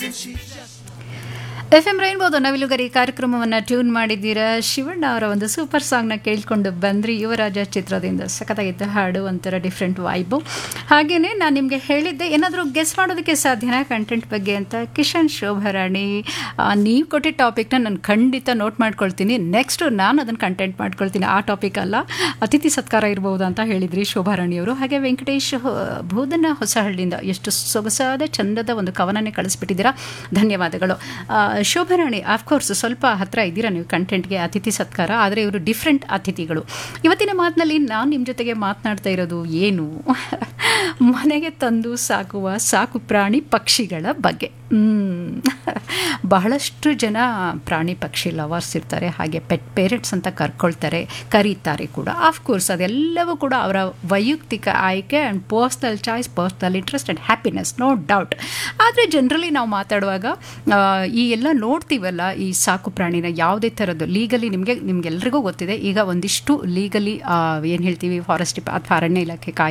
F M ರೈನ್ಬೋದು ನವಿಲುಗರಿ ಕಾರ್ಯಕ್ರಮವನ್ನು tune ಮಾಡಿದ್ದೀರಾ ಶಿವಣ್ಣ ಅವರ ಒಂದು ಸೂಪರ್ ಸಾಂಗ್ನ ಕೇಳ್ಕೊಂಡು ಬಂದ್ರಿ ಯುವರಾಜ ಚಿತ್ರದಿಂದ ಸಖತ್ತಾಗಿತ್ತು ಹಾಡು ಒಂಥರ ಡಿಫ್ರೆಂಟ್ ವೈಬು ಹಾಗೆಯೇ ನಾನು ನಿಮಗೆ ಹೇಳಿದ್ದೆ ಏನಾದರೂ ಗೆಸ್ ಮಾಡೋದಕ್ಕೆ ಸಾಧ್ಯನಾ ಕಂಟೆಂಟ್ ಬಗ್ಗೆ ಅಂತ ಕಿಶನ್ ಶೋಭಾರಾಣಿ ನೀವು ಕೊಟ್ಟಿದ್ದ ಟಾಪಿಕ್ನ ನಾನು ಖಂಡಿತ ನೋಟ್ ಮಾಡ್ಕೊಳ್ತೀನಿ ನೆಕ್ಸ್ಟು ನಾನು ಅದನ್ನು ಕಂಟೆಂಟ್ ಮಾಡ್ಕೊಳ್ತೀನಿ ಆ ಟಾಪಿಕ್ ಅಲ್ಲ ಅತಿಥಿ ಸತ್ಕಾರ ಇರ್ಬೋದು ಅಂತ ಹೇಳಿದ್ರಿ ಶೋಭಾರಾಣಿಯವರು ಹಾಗೆ ವೆಂಕಟೇಶ್ ಹೊ- ಭೂದನ ಹೊಸಹಳ್ಳಿಯಿಂದ ಎಷ್ಟು ಸೊಗಸಾದ ಚಂದದ ಒಂದು ಕವನನೇ ಕಳಿಸ್ಬಿಟ್ಟಿದ್ದೀರಾ ಧನ್ಯವಾದಗಳು ಆ, ಶೋಭಾರಾಣಿ ಆಫ್ಕೋರ್ಸ್ ಸ್ವಲ್ಪ ಹತ್ರ ಇದ್ದೀರಾ ನೀವು ಕಂಟೆಂಟ್ಗೆ ಅತಿಥಿ ಸತ್ಕಾರ ಆದರೆ ಇವರು ಡಿಫ್ರೆಂಟ್ ಅತಿಥಿಗಳು ಇವತ್ತಿನ ಮಾತಿನಲ್ಲಿ ನಾನು ನಿಮ್ಮ ಜೊತೆಗೆ ಮಾತನಾಡ್ತಾ ಇರೋದು ಏನು ಮನೆಗೆ ತಂದು ಸಾಕುವ ಸಾಕು ಪ್ರಾಣಿ ಪಕ್ಷಿಗಳ ಬಗ್ಗೆ ಹ್ಮ್. ಬಹಳಷ್ಟು ಜನ ಪ್ರಾಣಿ ಪಕ್ಷಿ ಲವರ್ಸ್ ಇರ್ತಾರೆ ಹಾಗೆ ಪೆಟ್ ಪೇರೆಂಟ್ಸ್ ಅಂತ ಕರ್ಕೊಳ್ತಾರೆ ಕರೀತಾರೆ ಕೂಡ ಆಫ್ಕೋರ್ಸ್ ಅದೆಲ್ಲವೂ ಕೂಡ ಅವರ ವೈಯಕ್ತಿಕ ಆಯ್ಕೆ and personal choice personal interest and happiness no doubt ಆದರೆ ಜನರಲಿ ನಾವು ಮಾತಾಡುವಾಗ ಆ, ಈ ಎಲ್ಲ ನೋಡ್ತೀವಲ್ಲ ಈ ಸಾಕು ಪ್ರಾಣಿನ ಯಾವುದೇ ಥರದ್ದು ಲೀಗಲಿ ನಿಮಗೆ ನಿಮ್ಗೆಲ್ರಿಗೂ ಗೊತ್ತಿದೆ ಈಗ ಒಂದಿಷ್ಟು ಲೀಗಲಿ ಏನು ಹೇಳ್ತೀವಿ ಫಾರೆಸ್ಟ್ ಡಿಪಾ ಅಥವಾ ಅರಣ್ಯ ಇಲಾಖೆ ಕಾಯ್ದೆ